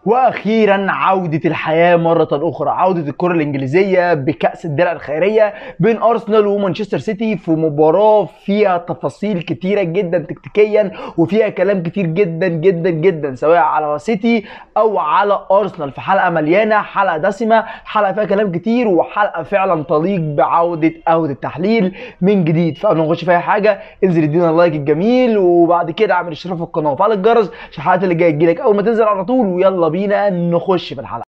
واخيرا عوده الحياه مره اخرى عوده الكره الانجليزيه بكاس الدرع الخيريه بين ارسنال ومانشستر سيتي في مباراه فيها تفاصيل كتيره جدا تكتيكيا وفيها كلام كتير جدا جدا جدا سواء على سيتي او على ارسنال في حلقه مليانه حلقه دسمه حلقه فيها كلام كتير وحلقه فعلا تليق بعوده قهوه التحليل من جديد فقبل ما نخش في اي حاجه انزل ادينا اللايك الجميل وبعد كده اعمل اشتراك في القناه وفعل الجرس عشان الحلقات اللي جايه تجيلك اول ما تنزل على طول ويلا بينا نخش في الحلقه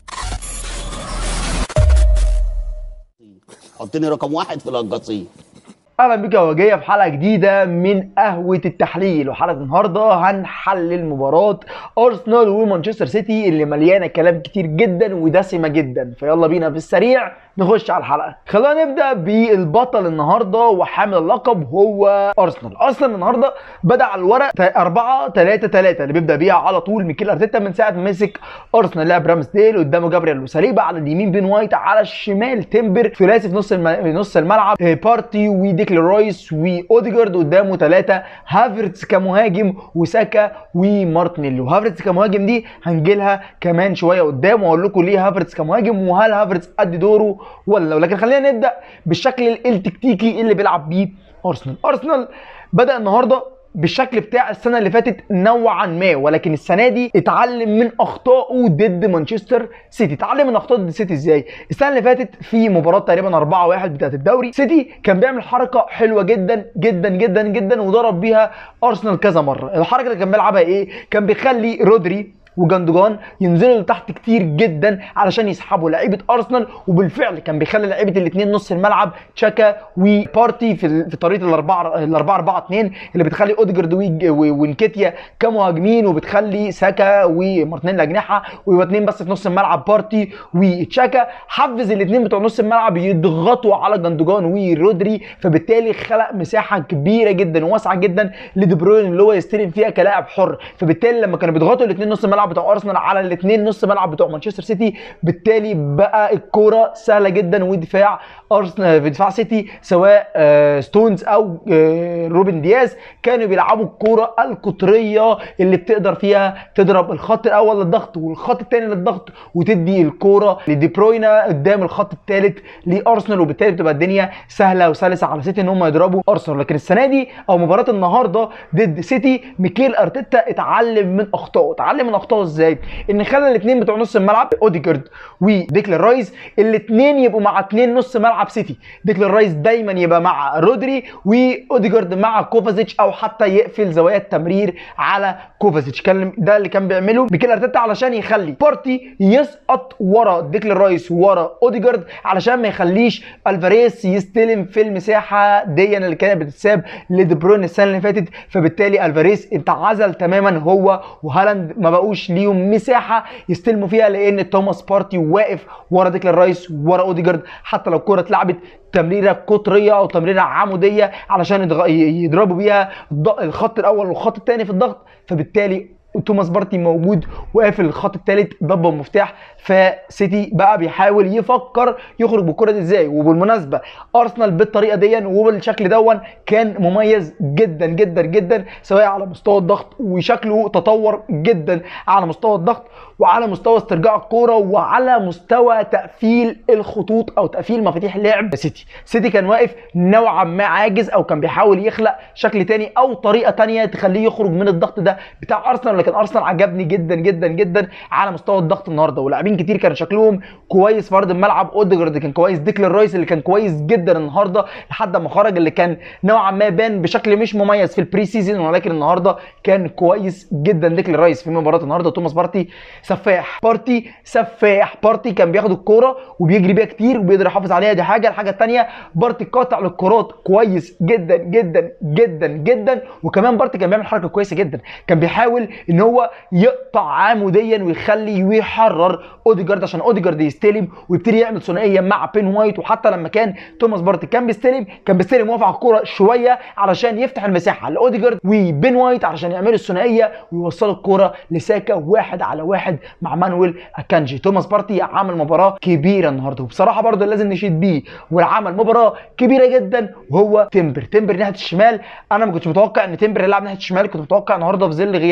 حطني رقم واحد في القصيم اهلا بك يا وجيه في حلقه جديده من قهوه التحليل وحلقه النهارده هنحلل مباراه ارسنال ومانشستر سيتي اللي مليانه كلام كتير جدا ودسمه جدا فيلا بينا في السريع نخش على الحلقه خلينا نبدا بالبطل النهارده وحامل اللقب هو ارسنال ارسنال النهارده بدا على الورق 4 3 3 اللي بيبدا بيها على طول ميكيل ارتيتا من ساعه ما مسك ارسنال لعب رامسديل قدامه جابريل وساليبا على اليمين بين وايت على الشمال تمبر ثلاثي في نص الم... نص الملعب آه، بارتي وديكلان رايس واوديجارد قدامه ثلاثه هافرتس كمهاجم وساكا ومارتينيلي وهافرتس كمهاجم دي هنجيلها كمان شويه قدام واقول لكم ليه هافرتس كمهاجم وهل هافرتس قد دوره ولا لا ولكن خلينا نبدا بالشكل التكتيكي اللي بيلعب بيه ارسنال ارسنال بدا النهارده بالشكل بتاع السنه اللي فاتت نوعا ما ولكن السنه دي اتعلم من اخطائه ضد مانشستر سيتي اتعلم من اخطاء ضد سيتي ازاي السنه اللي فاتت في مباراه تقريبا 4 1 بتاعه الدوري سيتي كان بيعمل حركه حلوه جدا جدا جدا جدا وضرب بيها ارسنال كذا مره الحركه اللي كان بيلعبها ايه كان بيخلي رودري وجندوجان ينزلوا لتحت كتير جدا علشان يسحبوا لعيبه ارسنال وبالفعل كان بيخلي لعيبه الاثنين نص الملعب تشاكا وبارتي في ال- في طريقه الاربعه الاربعه 4 2 اللي بتخلي اوديجارد ويج- و- وانكيتيا كمهاجمين وبتخلي ساكا ومارتينيلي اجنحه ويبقى اثنين بس في نص الملعب بارتي وتشاكا حفز الاثنين بتوع نص الملعب يضغطوا على جندوجان ورودري فبالتالي خلق مساحه كبيره جدا وواسعه جدا لدي بروين اللي هو يستلم فيها كلاعب حر فبالتالي لما كانوا بيضغطوا الاثنين نص الملعب بتوع ارسنال على الاثنين نص ملعب بتوع مانشستر سيتي بالتالي بقى الكوره سهله جدا ودفاع ارسنال في دفاع سيتي سواء آه، ستونز او آه، روبن دياز كانوا بيلعبوا الكوره القطريه اللي بتقدر فيها تضرب الخط الاول للضغط والخط الثاني للضغط وتدي الكوره لدي بروينا قدام الخط الثالث لارسنال وبالتالي بتبقى الدنيا سهله وسلسه على سيتي ان هم يضربوا ارسنال لكن السنه دي او مباراه النهارده ضد سيتي ميكيل ارتيتا اتعلم من اخطائه اتعلم من اخطائه ازاي ان خلى الاثنين بتوع نص الملعب اوديجارد وديكلان رايس الاثنين يبقوا مع اثنين نص ملعب سيتي ديكلان رايس دايما يبقى مع رودري واوديجارد مع كوفازيتش او حتى يقفل زوايا التمرير على كوفازيتش كان ده اللي كان بيعمله ميكيل ارتيتا علشان يخلي بارتي يسقط ورا ديكلان رايس ورا اوديجارد علشان ما يخليش الفاريز يستلم في المساحه دي اللي كانت بتتساب لدي بروين السنه اللي فاتت فبالتالي الفاريز اتعزل تماما هو وهالاند ما بقوش ليهم مساحه يستلموا فيها لان توماس بارتي واقف ورا ديكلان رايس ورا اوديجارد حتى لو الكره اتلعبت تمريره قطريه او تمريره عموديه علشان يضغ- يضربوا بيها الض- الخط الاول والخط الثاني في الضغط فبالتالي توماس بارتي موجود وقافل الخط الثالث ضبه مفتاح فسيتي بقى بيحاول يفكر يخرج بالكره دي ازاي وبالمناسبه ارسنال بالطريقه دي وبالشكل دون كان مميز جدا جدا جدا سواء على مستوى الضغط وشكله تطور جدا على مستوى الضغط وعلى مستوى استرجاع الكوره وعلى مستوى تقفيل الخطوط او تقفيل مفاتيح لعب سيتي سيتي كان واقف نوعا ما عاجز او كان بيحاول يخلق شكل تاني او طريقه تانية تخليه يخرج من الضغط ده بتاع ارسنال لكن ارسنال عجبني جدا جدا جدا على مستوى الضغط النهارده ولاعبين كتير كان شكلهم كويس في ارض الملعب اوديجارد كان كويس ديكلان رايس اللي كان كويس جدا النهارده لحد ما خرج اللي كان نوعا ما بان بشكل مش مميز في البري سيزون ولكن النهارده كان كويس جدا ديكلان رايس في مباراه النهارده توماس بارتي سفاح بارتي سفاح بارتي كان بياخد الكوره وبيجري بيها كتير وبيقدر يحافظ عليها دي حاجه الحاجه الثانيه بارتي قاطع للكرات كويس جدا جدا جدا جدا وكمان بارتي كان بيعمل حركه كويسه جدا كان بيحاول ان هو يقطع عموديا ويخلي ويحرر اوديجارد عشان اوديجارد يستلم ويبتدي يعمل ثنائيه مع بين وايت وحتى لما كان توماس بارتي كان بيستلم كان بيستلم واقف على الكوره شويه علشان يفتح المساحه لاوديجارد وبين وايت علشان يعملوا الثنائيه ويوصلوا الكوره لساكا واحد على واحد مع مانويل اكانجي توماس بارتي عمل مباراه كبيره النهارده وبصراحه برضه لازم نشيد بيه وعمل مباراه كبيره جدا وهو تمبر تمبر ناحيه الشمال انا ما كنتش متوقع ان تمبر يلعب ناحيه الشمال كنت متوقع النهارده في ظل غياب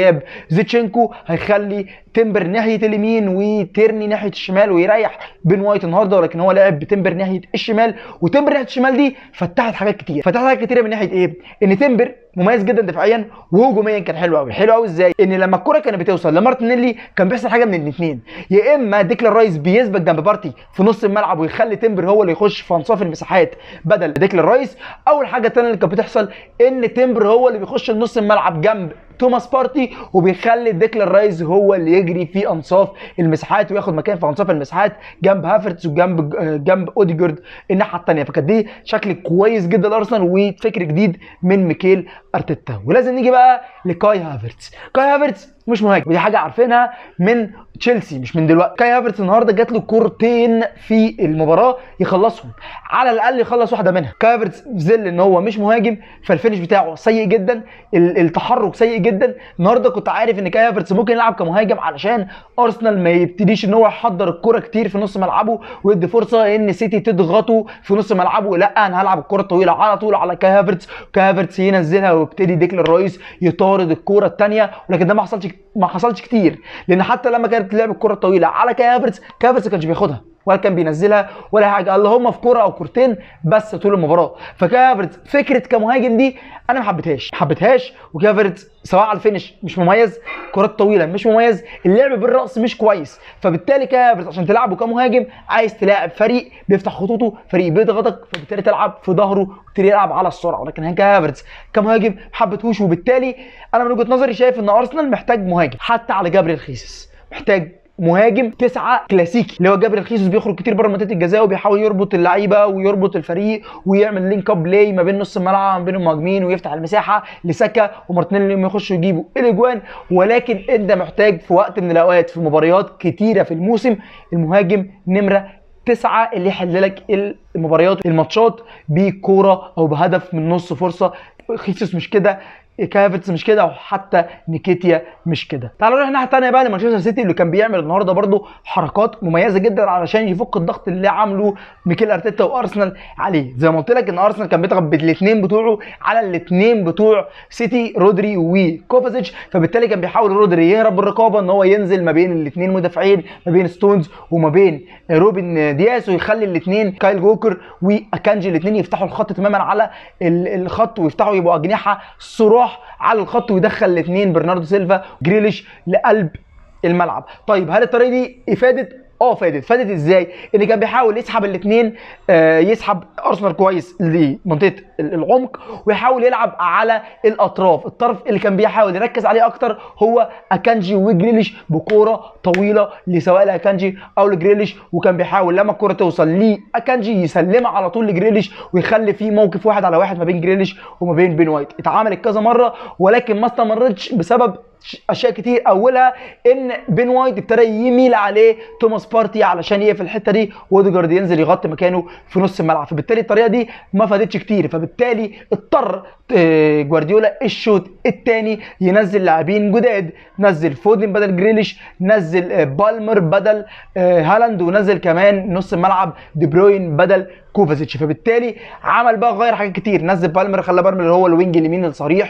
زيتشينكو هيخلي تمبر ناحيه اليمين وتيرني ناحيه الشمال ويريح بين وايت النهارده ولكن هو لعب بتمبر ناحيه الشمال وتمبر ناحيه الشمال دي فتحت حاجات كتير فتحت حاجات كتيره من ناحيه ايه ان تمبر مميز جدا دفاعيا وهجوميا كان حلو قوي حلو قوي ازاي ان لما الكره كانت بتوصل لمارتينيلي كان بيحصل حاجه من الاثنين يا اما ديكلان رايس بيثبت جنب بارتي في نص الملعب ويخلي تمبر هو اللي يخش في انصاف المساحات بدل ديكلان رايس اول حاجه الثانيه اللي كانت بتحصل ان تمبر هو اللي بيخش لنص الملعب جنب توماس بارتي وبيخلي ديكلان رايس هو اللي يجري في انصاف المساحات وياخد مكان في انصاف المساحات جنب هافرتس وجنب جنب اوديجارد الناحيه الثانيه فكانت دي شكل كويس جدا لارسنال وفكر جديد من ميكيل ارتيتا ولازم نيجي بقى لكاي هافرتس كاي هافرتس مش مهاجم ودي حاجه عارفينها من تشيلسي مش من دلوقتي كاي هافرتس النهارده جات له كورتين في المباراه يخلصهم على الاقل يخلص واحده منها كاي هافرتس في ظل ان هو مش مهاجم فالفينش بتاعه سيء جدا ال- التحرك سيء جدا النهارده كنت عارف ان كاي هافرتس ممكن يلعب كمهاجم علشان ارسنال ما يبتديش ان هو يحضر الكره كتير في نص ملعبه ويدي فرصه ان سيتي تضغطه في نص ملعبه لا انا هلعب الكره الطويله على طول على كاي هافرتس كاي هافرتس ينزلها ويبتدي ديكلان رايس يطارد الكره الثانيه ولكن ده ما حصلش ما حصلش كتير لان حتى لما كانت لعب الكره الطويله على كاي هافرتس كاي هافرتس ما كانش بياخدها ولا كان بينزلها ولا حاجه اللهم في كوره او كورتين بس طول المباراه فكافرتس فكره كمهاجم دي انا ما حبيتهاش ما حبيتهاش وكافرتس سواء على الفينش مش مميز كرات طويله مش مميز اللعب بالراس مش كويس فبالتالي كافرتس عشان تلعبه كمهاجم عايز تلاعب فريق بيفتح خطوطه فريق بيضغطك فبالتالي تلعب في ظهره وتبتدي يلعب على السرعه ولكن هان كافرتس كمهاجم ما حبيتهوش وبالتالي انا من وجهه نظري شايف ان ارسنال محتاج مهاجم حتى على جابريل خيسس محتاج مهاجم تسعة كلاسيكي اللي هو جابريل خيسوس بيخرج كتير بره منطقه الجزاء وبيحاول يربط اللعيبه ويربط الفريق ويعمل لينك اب بلاي ما بين نص الملعب ما بين المهاجمين ويفتح المساحه لساكا ومارتينيلي انهم يخشوا يجيبوا الاجوان ولكن انت محتاج في وقت من الاوقات في مباريات كتيره في الموسم المهاجم نمره تسعة اللي يحل لك المباريات الماتشات بكوره او بهدف من نص فرصه خيسوس مش كده كافيتس مش كده وحتى نيكيتيا مش كده تعالوا نروح الناحيه الثانيه بقى لمانشستر سيتي اللي كان بيعمل النهارده برده حركات مميزه جدا علشان يفك الضغط اللي عامله ميكيل ارتيتا وارسنال عليه زي ما قلت لك ان ارسنال كان بيضغط بالاثنين بتوعه على الاثنين بتوع سيتي رودري وكوفازيتش فبالتالي كان بيحاول رودري يهرب بالرقابه ان هو ينزل ما بين الاثنين مدافعين ما بين ستونز وما بين روبن دياس ويخلي الاثنين كايل جوكر واكانجي الاثنين يفتحوا الخط تماما على الخط ويفتحوا يبقوا اجنحه صراع على الخط ويدخل الاثنين برناردو سيلفا جريليش لقلب الملعب طيب هل الطريقه دي افادت اه فادت فادت ازاي ان كان بيحاول يسحب الاثنين آه يسحب ارسنال كويس لمنطقه العمق ويحاول يلعب على الاطراف الطرف اللي كان بيحاول يركز عليه اكتر هو اكانجي وجريليش بكوره طويله لسواء لاكانجي او لجريليش وكان بيحاول لما الكوره توصل لاكانجي يسلمها على طول لجريليش ويخلي في موقف واحد على واحد ما بين جريليش وما بين بين وايت اتعملت كذا مره ولكن ما استمرتش بسبب اشياء كتير اولها ان بين وايت ابتدى يميل عليه توماس بارتي علشان يقفل الحته دي واوديجارد ينزل يغطي مكانه في نص الملعب فبالتالي الطريقه دي ما فادتش كتير فبالتالي اضطر جوارديولا الشوط الثاني ينزل لاعبين جداد نزل فودن بدل جريليش نزل بالمر بدل هالاند ونزل كمان نص الملعب دي بروين بدل كوفازيتش فبالتالي عمل بقى غير حاجات كتير نزل بالمر خلى بالمر هو الوينج اليمين الصريح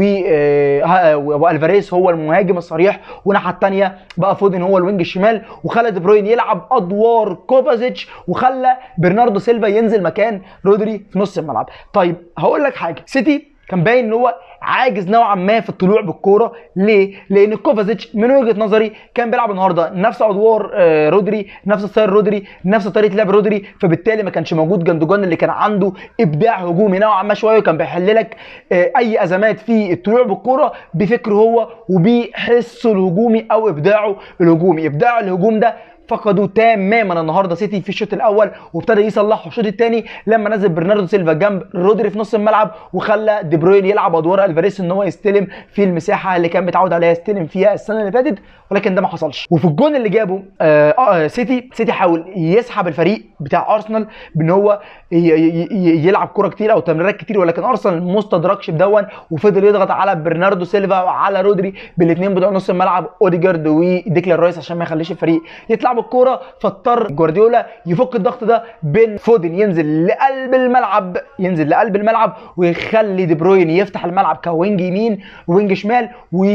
والفاريز هو المهاجم الصريح والناحيه الثانيه بقى فودن هو الوينج الشمال وخلى دي بروين يلعب ادوار كوفازيتش وخلى برناردو سيلفا ينزل مكان رودري في نص الملعب طيب هقول لك حاجه سيتي كان باين ان هو عاجز نوعا ما في الطلوع بالكوره ليه؟ لان كوفازيتش من وجهه نظري كان بيلعب النهارده نفس ادوار آه رودري نفس ستايل رودري نفس طريقه لعب رودري فبالتالي ما كانش موجود جندوجان اللي كان عنده ابداع هجومي نوعا ما شويه وكان بيحل لك آه اي ازمات في الطلوع بالكوره بفكره هو وبحسه الهجومي او ابداعه الهجومي ابداع الهجوم ده فقدوا تماما النهارده سيتي في الشوط الاول وابتدى يصلحوا الشوط الثاني لما نزل برناردو سيلفا جنب رودري في نص الملعب وخلى دي بروين يلعب ادوار الفاريس ان هو يستلم في المساحه اللي كان متعود عليها يستلم فيها السنه اللي فاتت ولكن ده ما حصلش وفي الجون اللي جابه آه آه سيتي سيتي حاول يسحب الفريق بتاع ارسنال بان هو يلعب كره كتير او تمريرات كتير ولكن ارسنال ما استدركش بدون وفضل يضغط على برناردو سيلفا وعلى رودري بالاثنين بتوع نص الملعب اوديجارد وديكلان رايس عشان ما يخليش الفريق يطلع يلعب الكوره فاضطر جوارديولا يفك الضغط ده بين فودن ينزل لقلب الملعب ينزل لقلب الملعب ويخلي دي بروين يفتح الملعب كوينج يمين وينج شمال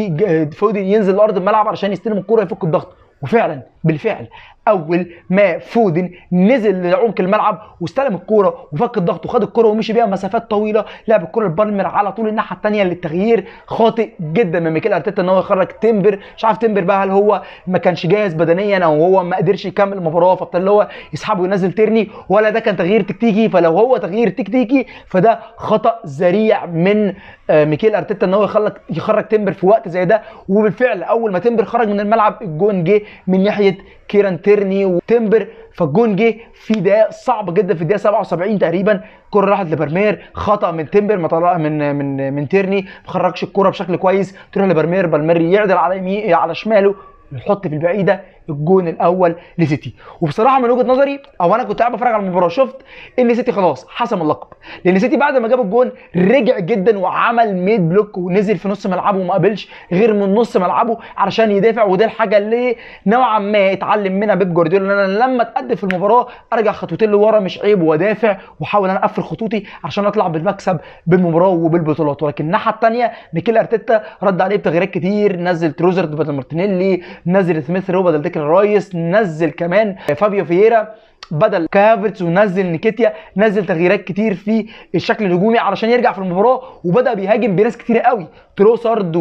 وفودن ينزل لارض الملعب علشان يستلم الكوره يفك الضغط وفعلا بالفعل اول ما فودن نزل لعمق الملعب واستلم الكوره وفك الضغط وخد الكوره ومشي بيها مسافات طويله لعب الكوره لبالمر على طول الناحيه الثانيه للتغيير خاطئ جدا من ميكيل ارتيتا ان هو يخرج تمبر مش عارف تمبر بقى هل هو ما كانش جاهز بدنيا او هو ما قدرش يكمل المباراه فاضطر اللي هو يسحبه وينزل تيرني ولا ده كان تغيير تكتيكي فلو هو تغيير تكتيكي فده خطا ذريع من آه، ميكيل ارتيتا ان هو يخرج يخرج تمبر في وقت زي ده وبالفعل اول ما تمبر خرج من الملعب الجون جه من ناحيه كيران تيرني وتمبر فالجون جه في دقيقه صعبه جدا في الدقيقه 77 تقريبا الكره راحت لبرمير خطا من تمبر ما طلع من من من تيرني ما خرجش الكره بشكل كويس تروح لبرمير برمير يعدل على يمين على شماله يحط في البعيده الجون الاول لسيتي وبصراحه من وجهه نظري او انا كنت قاعد بتفرج على المباراه شفت ان سيتي خلاص حسم اللقب لان سيتي بعد ما جاب الجون رجع جدا وعمل ميد بلوك ونزل في نص ملعبه وما قابلش غير من نص ملعبه علشان يدافع وده الحاجه اللي نوعا ما اتعلم منها بيب جوارديولا ان انا لما اتقدم في المباراه ارجع خطوتين لورا مش عيب وادافع واحاول انا اقفل خطوطي عشان اطلع بالمكسب بالمباراه وبالبطولات ولكن الناحيه الثانيه ميكيل ارتيتا رد عليه بتغييرات كتير نزل تروزرد بدل مارتينيلي نزل سميث رو بدل ديكلان رايس نزل كمان فابيو فييرا بدل كافرتس ونزل نيكيتيا نزل تغييرات كتير في الشكل الهجومي علشان يرجع في المباراه وبدا بيهاجم بناس كتير قوي تروسارد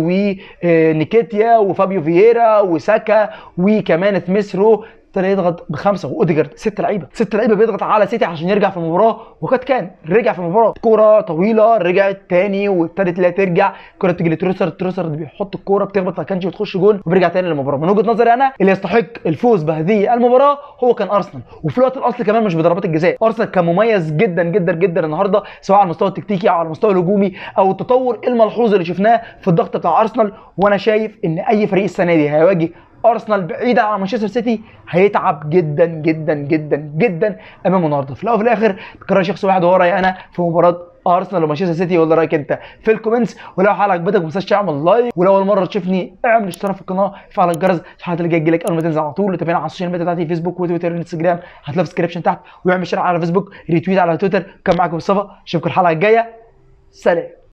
ونيكيتيا وفابيو فييرا وساكا وكمان سميث رو ابتدى يضغط بخمسه واوديجارد ست لعيبه ست لعيبه بيضغط على سيتي عشان يرجع في المباراه وقد كان رجع في المباراه كوره طويله رجعت تاني وابتدت لا ترجع كوره تيجي لتروسرد تروسرد بيحط الكوره بتخبط في كانش وتخش جون وبيرجع تاني للمباراه من وجهه نظري انا اللي يستحق الفوز بهذه المباراه هو كان ارسنال وفي الوقت الاصلي كمان مش بضربات الجزاء ارسنال كان مميز جدا جدا جدا النهارده سواء على المستوى التكتيكي او على المستوى الهجومي او التطور الملحوظ اللي شفناه في الضغط بتاع ارسنال وانا شايف ان اي فريق السنه دي هيواجه ارسنال بعيدا عن مانشستر سيتي هيتعب جدا جدا جدا جدا امامه النهارده في الاول وفي الاخر قرار شخص واحد هو رايي انا في مباراه ارسنال ومانشستر سيتي ولا رايك انت في الكومنتس ولو الحلقه عجبتك ما تنساش تعمل لايك ولو اول مره تشوفني اعمل اشتراك في القناه فعل الجرس عشان الحلقات اللي جايه تجيلك اول ما تنزل على طول وتابعنا على السوشيال ميديا بتاعتي فيسبوك وتويتر وانستجرام هتلاقي في الديسكربشن تحت واعمل شير على فيسبوك ريتويت على تويتر كان معاكم مصطفى اشوفكم الحلقه الجايه سلام